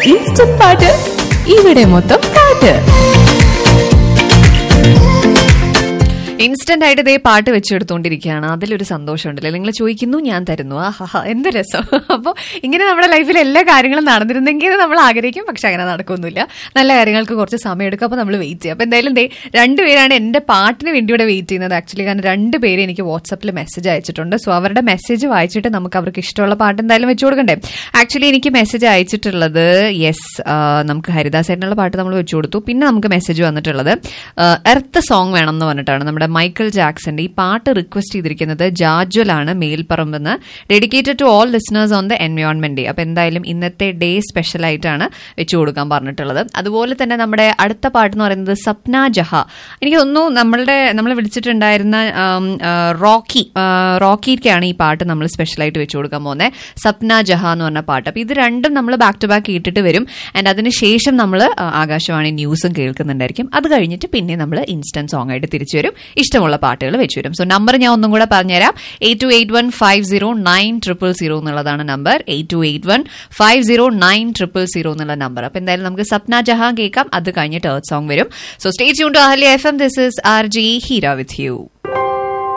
instant പാട്ട് ഇവിടെ മൊത്തം പാട്ട് ഇൻസ്റ്റന്റ് ആയിട്ട് ഇതേ പാട്ട് വെച്ചെടുത്തോണ്ടിരിക്കുകയാണ് അതിലൊരു സന്തോഷം ഉണ്ടല്ലോ നിങ്ങൾ ചോദിക്കുന്നു ഞാൻ തരുന്നു ആഹാ എന്ത് രസം അപ്പോൾ ഇങ്ങനെ നമ്മുടെ ലൈഫിൽ എല്ലാ കാര്യങ്ങളും നടന്നിരുന്നെങ്കിൽ നമ്മൾ ആഗ്രഹിക്കും പക്ഷെ അങ്ങനെ നടക്കൊന്നുമില്ല നല്ല കാര്യങ്ങൾക്ക് കുറച്ച് സമയം എടുക്കും അപ്പോൾ നമ്മൾ വെയിറ്റ് ചെയ്യും അപ്പോൾ എന്തായാലും ദേ രണ്ടുപേരാണ് എൻ്റെ പാട്ടിന് വേണ്ടി ഇവിടെ വെയിറ്റ് ചെയ്യുന്നത് ആക്ച്വലി കാരണം രണ്ട് പേര് എനിക്ക് വാട്സപ്പിൽ മെസ്സേജ് അയച്ചിട്ടുണ്ട് സോ അവരുടെ മെസ്സേജ് വായിച്ചിട്ട് നമുക്ക് അവർക്ക് ഇഷ്ടമുള്ള പാട്ട് എന്തായാലും വെച്ചു കൊടുക്കണ്ടേ ആക്ച്വലി എനിക്ക് മെസ്സേജ് അയച്ചിട്ടുള്ളത് യെസ് നമുക്ക് ഹരിദാസേട്ടനുള്ള പാട്ട് നമ്മൾ വെച്ചു കൊടുത്തു പിന്നെ നമുക്ക് മെസ്സേജ് വന്നിട്ടുള്ളത് എർത്ത് സോങ് വേണം എന്ന് പറഞ്ഞിട്ടാണ് നമ്മുടെ മൈക്കിൾ ജാക്സന്റെ ഈ പാട്ട് റിക്വസ്റ്റ് ചെയ്തിരിക്കുന്നത് ജാജ്വലാണ് മേൽപ്പറമ്പെന്ന് dedicated to all listeners on the environment day അപ്പൊ എന്തായാലും ഇന്നത്തെ ഡേ സ്പെഷ്യൽ ആയിട്ടാണ് വെച്ചു കൊടുക്കാൻ പറഞ്ഞിട്ടുള്ളത് അതുപോലെ തന്നെ നമ്മുടെ അടുത്ത പാട്ട് എന്ന് പറയുന്നത് സപ്ന ജഹ എനിക്ക് തോന്നുന്നു നമ്മളുടെ നമ്മൾ വിളിച്ചിട്ടുണ്ടായിരുന്ന ആം, ആ, റോക്കി ആ, റോക്കിക്കാണ് ഈ പാട്ട് നമ്മൾ സ്പെഷ്യലായിട്ട് വെച്ചു കൊടുക്കാൻ പോകുന്നത് സപ്ന ജഹ എന്ന് പറഞ്ഞ പാട്ട് അപ്പൊ ഇത് രണ്ടും നമ്മൾ ബാക്ക് ടു ബാക്ക് കേട്ടിട്ട് വരും ആൻഡ് അതിനുശേഷം നമ്മൾ ആകാശവാണി ന്യൂസും കേൾക്കുന്നുണ്ടായിരിക്കും അത് കഴിഞ്ഞിട്ട് പിന്നെ നമ്മൾ ഇൻസ്റ്റന്റ് സോങ് ആയിട്ട് തിരിച്ചു വരും ഇഷ്ടമുള്ള പാട്ടുകൾ വെച്ചു വരും സോ നമ്പർ ഞാൻ ഒന്നും കൂടെ പറഞ്ഞുതരാം eight two eight one five zero nine triple zero എന്നുള്ളതാണ് number eight two eight one five zero nine triple zero എന്നുള്ള നമ്പർ അപ്പൊ എന്തായാലും നമുക്ക് സപ്ന ജഹാൻ കേൾക്കാം അത് കഴിഞ്ഞിട്ട് എർത്ത് സോങ് വരും so stay tune to Ahalya F M this is R G Heera with U